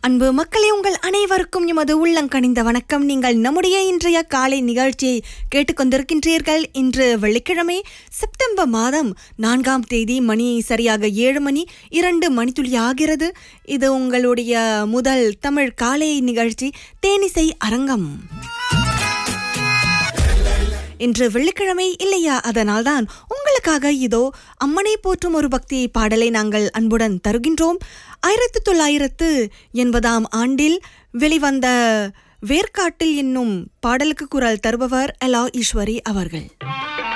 அன்பு மக்களே உங்கள் அனைவருக்கும் எமது உள்ளங்கனிந்த வணக்கம் நீங்கள் நம்முடைய இன்றைய காலை நிகழ்ச்சியை கேட்டுக்கொண்டிருக்கின்றீர்கள் இன்று வெள்ளிக்கிழமை செப்டம்பர் மாதம் நான்காம் தேதி மணி சரியாக ஏழு மணி இரண்டு மணித்துளி ஆகிறது இது உங்களுடைய முதல் தமிழ் காலை நிகழ்ச்சி தேனிசை அரங்கம் இன்று வெள்ளிக்கிழமை இல்லையா அதனால்தான் உங்களுக்காக இதோ அம்மனை போற்றும் ஒரு பக்தி பாடலை நாங்கள் அன்புடன் தருகின்றோம் ஆயிரத்து தொள்ளாயிரத்து எண்பதாம் ஆண்டில் வெளிவந்த வேர்க்காட்டில் என்னும் பாடலுக்கு குரல் தருபவர் எலா ஈஸ்வரி அவர்கள்